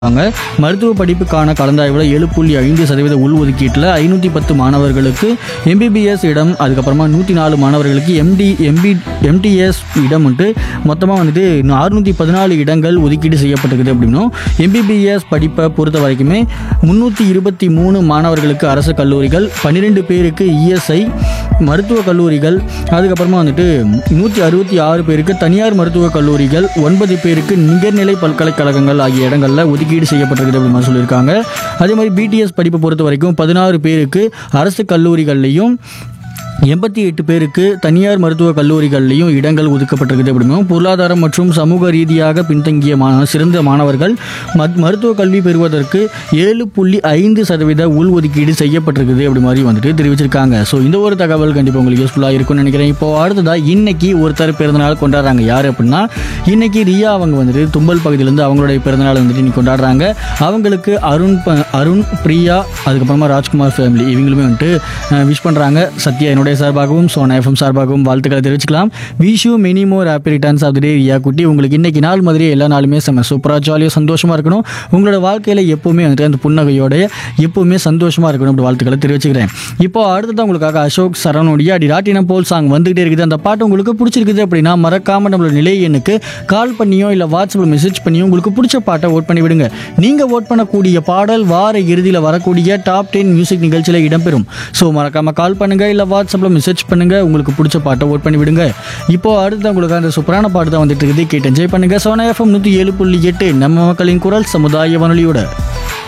அங்க மருத்துவ படிப்புக்கான கலந்தாய்வில் ஏழு புள்ளி ஐந்து சதவீத உள்ஒதுக்கீட்டில் ஐநூற்றி பத்து மாணவர்களுக்கு எம்பிபிஎஸ் இடம் அதுக்கப்புறமா நூற்றி நாலு மாணவர்களுக்கு எம்டி எம்பி எம்டிஎஸ் இடம் வந்துட்டு மொத்தமாக வந்துட்டு அறுநூற்றி பதினாலு இடங்கள் ஒதுக்கீடு செய்யப்பட்டிருக்குது அப்படின்னும் எம்பிபிஎஸ் படிப்பை பொறுத்த வரைக்குமே முந்நூற்றி இருபத்தி மூணு மாணவர்களுக்கு அரசு கல்லூரிகள் பன்னிரெண்டு பேருக்கு இஎஸ்ஐ மருத்துவக் கல்லூரிகள் அதுக்கப்புறமா வந்துட்டு நூற்றி அறுபத்தி ஆறு பேருக்கு தனியார் மருத்துவக் கல்லூரிகள் ஒன்பது பேருக்கு நிகர்நிலை பல்கலைக்கழகங்கள் ஆகிய இடங்களில் ஒதுக்கீடு செய்யப்பட்டிருக்குது அப்படின்னு மாதிரி சொல்லியிருக்காங்க அதே மாதிரி பிடிஎஸ் படிப்பை பொறுத்த வரைக்கும் பதினாறு பேருக்கு அரசு கல்லூரிகள்லையும் எண்பத்தி எட்டு பேருக்கு தனியார் மருத்துவக் கல்லூரிகள்லையும் இடங்கள் ஒதுக்கப்பட்டிருக்குது அப்படின்னும் பொருளாதாரம் மற்றும் சமூக ரீதியாக பின்தங்கிய மாணவ சிறந்த மாணவர்கள் மத் மருத்துவ கல்வி பெறுவதற்கு ஏழு புள்ளி ஐந்து சதவீத உள்ஒதுக்கீடு செய்யப்பட்டிருக்குது அப்படி மாதிரி வந்துட்டு தெரிவிச்சிருக்காங்க ஸோ இந்த ஒரு தகவல் கண்டிப்பாக உங்களுக்கு யூஸ்ஃபுல்லாக இருக்கும்னு நினைக்கிறேன் இப்போ அடுத்ததாக இன்னைக்கு ஒருத்தர் பிறந்தநாள் கொண்டாடுறாங்க யார் அப்படின்னா இன்னைக்கு ரியா அவங்க வந்துட்டு தும்பல் பகுதியிலேருந்து அவங்களுடைய பிறந்தநாள் வந்துட்டு இன்னைக்கு கொண்டாடுறாங்க அவங்களுக்கு அருண் ப- அருண் பிரியா அதுக்கப்புறமா ராஜ்குமார் ஃபேமிலி இவங்களுமே வந்துட்டு விஷ் பண்ணுறாங்க சத்யா என்னுடைய சார்பாகவும் சோனா எஃப்எம் சார்பாகவும் வாழ்த்துக்களை தெரிவிச்சுக்கலாம் Vishu many more happy returns of the day Riya குட்டி உங்களுக்கு இன்னைக்கு நாள் மாதிரியே எல்லா நாளுமே செம்ம சூப்பராக ஜாலியாக சந்தோஷமாக இருக்கணும் உங்களோட வாழ்க்கையில் எப்போவுமே வந்துட்டு அந்த புன்னகையோட எப்போவுமே சந்தோஷமாக இருக்கணும் அப்படி வாழ்த்துக்களை தெரிவிச்சுக்கிறேன் இப்போ அடுத்ததான் உங்களுக்காக அசோக் சரணுடைய அடி ராட்டினம் போல் சாங் வந்துகிட்டே இருக்குது அந்த பாட்டு உங்களுக்கு பிடிச்சிருக்குது அப்படின்னா மறக்காம நம்மளோட நிலை எண்ணுக்கு கால் பண்ணியோ இல்லை வாட்ஸ்அப்பில் மெசேஜ் பண்ணியோ உங்களுக்கு பிடிச்ச பாட்டை ஓட் பண்ணி விடுங்க நீங்கள் ஓட் பண்ணக்கூடிய பாடல் வார இறுதியில் வரக்கூடிய டாப் டென் மியூசிக் நிகழ்ச்சியில் இடம்பெறும் ஸோ மறக்காம கால் பண்ணுங்க இல்லை வாட்ஸ்அப்பில் மெசேஜ் பண்ணுங்க உங்களுக்கு பிடிச்ச பாட்டை ஓட் பண்ணி விடுங்க இப்போ அடுத்து உங்களுக்கு அந்த சூப்பரான பாட்டு தான் வந்துட்டு இருக்குது கேட்டு என்ஜாய் பண்ணுங்க சோனா எஃப்எம் நூற்றி ஏழு புள்ளி எட்டு நம்ம மக்களின் குரல் சமுதாய வானொலியோட